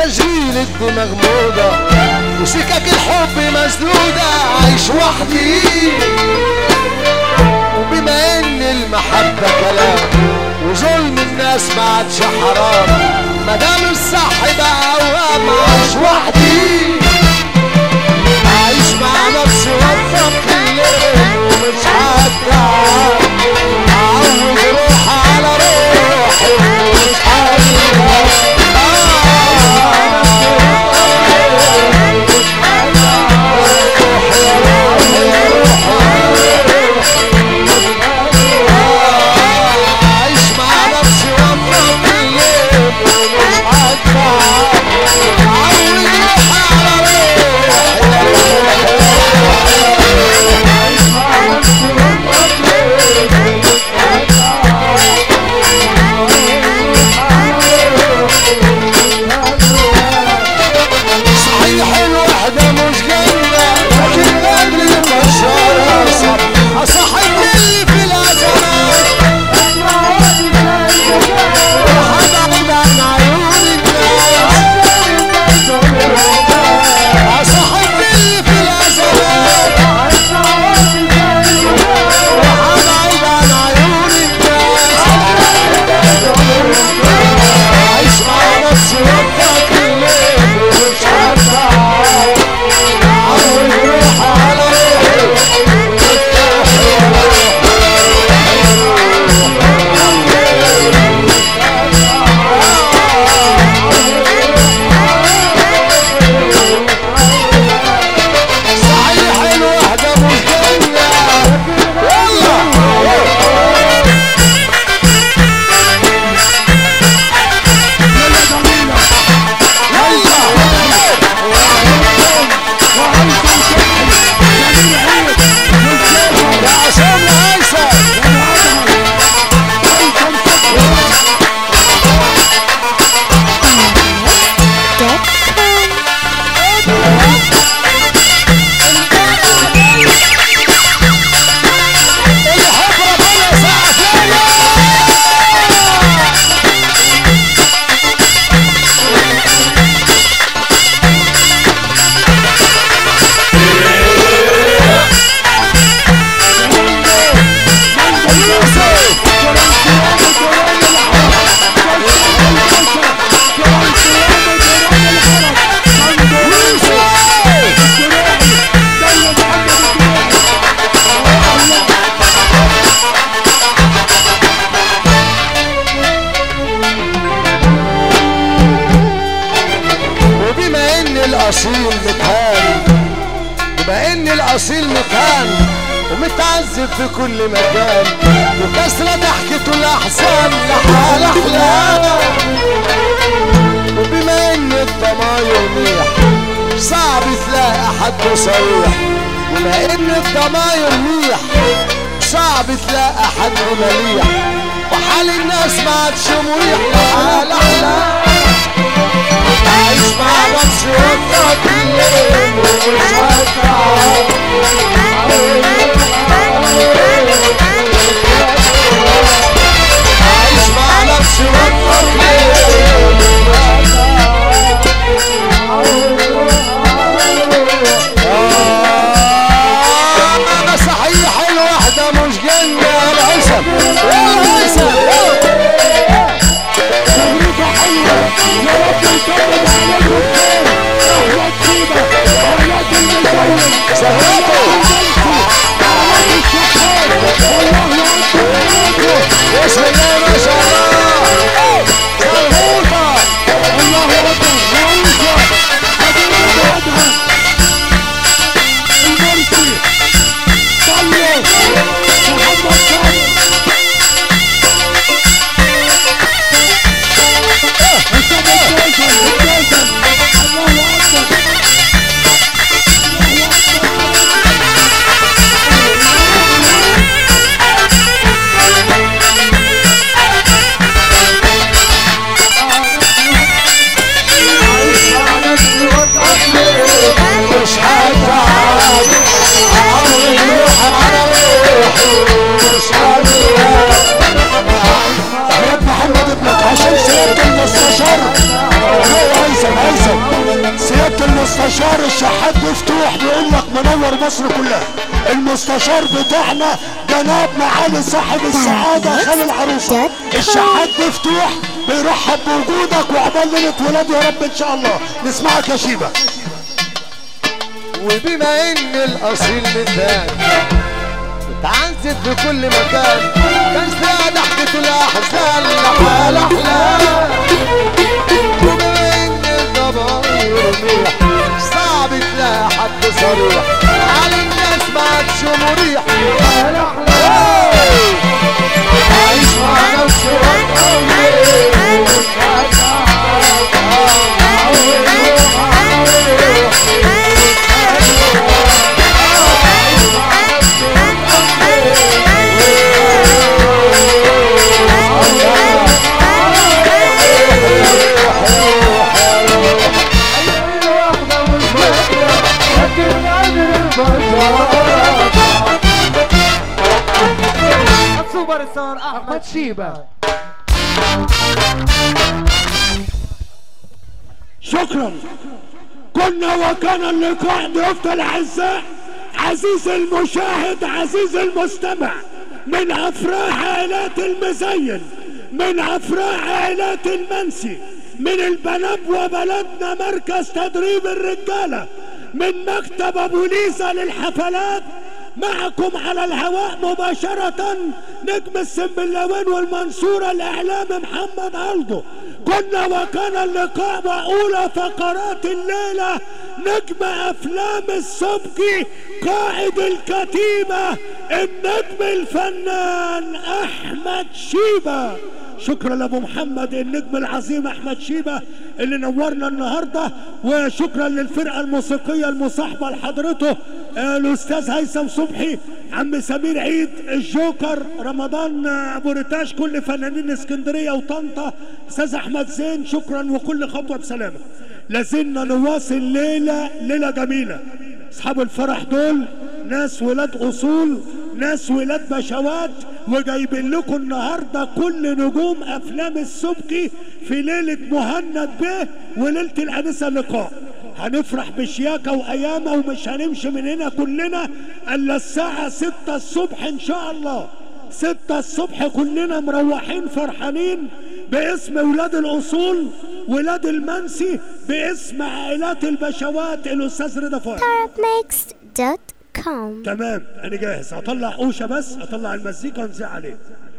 تشغيل الدماغ موضة وسكك الحب مسدودة عايش وحدي وبما ان المحبة كلام وظلم الناس ما عادش حرام مدام الصح بقى اوهام عايش وحدي عايش مع نفسي وفق الليل ومش هتعب عود روحي على روحي ومش عايش مع نفسي وفق الليل ومش هتعب عود روحي على صحيح الوحدة مش جنة لكن بدري بشارة أصحب اللي في الأزمات وحبعد عن عيون الناس أصحب اللي في الأزمات وحبعد عن عيون الناس عايش مع نفسي وفاك الليل ومش هتعب عود روحي على روحي صحيح الوحدة مش جنة يلا يا عصام هيثم الحب ربنا ساعة ثانية وبما ان الاصيل متهان بما ان الاصيل متهان ومتعذب في كل مكان وكسرة ضحكته الاحزان لحال احلام وبما ان الضماير ميح صعب تلاقي حد صريح وبما ان الضماير ميح صعب تلاقي حد مليح وحال الناس ما عادش مريح لحال احلام عايش مع نفسي وفاك الليل ومش هتعب عايش مع نفسي وفاك الليل ومش هتعب صحيح الوحدة مش جنة يا هيثم يا هيثم تغريفة حلوة يا رب يكمل عليكم خير احمد فينا اولاد المسلم سهرته المستشار الشحات مفتوح بيقول لك منور مصر كلها المستشار بتاعنا جناب معالي صاحب السعاده خال العروسه الشحات مفتوح بيرحب بوجودك وعقبال ليله ولاد يا رب ان شاء الله نسمعك يا شيبه وبما ان الاصيل مثال متعذب في كل مكان كان سعد حكيته الاحزان لحال احلام وبما ان الضماير مريح صعب تلاقي حد صريح على الناس ما عادش مريح حال احلام عايش مع نفسي سوبر ستار احمد شيبه شكرا كنا وكان اللقاء ضيوفنا الاعزاء عزيز المشاهد عزيز المستمع من افراح عائلات المزين من افراح عائلات المنسي من البنات وبلدنا مركز تدريب الرجاله من مكتب ابو ليزا للحفلات معكم على الهواء مباشرة نجم السنبلاوين والمنصورة الإعلام محمد عرضو كنا وكان اللقاء وأولى فقرات الليلة نجم أفلام السبكي قائد الكتيبة النجم الفنان أحمد شيبة شكرا لابو محمد النجم العظيم احمد شيبه اللي نورنا النهارده وشكرا للفرقه الموسيقيه المصاحبه لحضرته آه، الاستاذ هيثم صبحي عم سمير عيد الجوكر رمضان آه، ابو رتاش كل فنانين اسكندريه وطنطا استاذ احمد زين شكرا وكل خطوه بسلامه لازلنا نواصل ليله ليله جميله اصحاب الفرح دول ناس ولاد اصول ناس ولاد بشوات وجايبين لكم النهارده كل نجوم افلام السبكي في ليله مهند به وليله الانسه لقاء هنفرح بشياكه وايامه ومش هنمشي من هنا كلنا الا الساعه 6 الصبح ان شاء الله 6 الصبح كلنا مروحين فرحانين باسم ولاد الاصول ولاد المنسي باسم عائلات البشوات الاستاذ رضا فؤاد Arabmixed.com تمام انا جاهز هطلع قوشه بس هطلع المزيكا ونزع عليه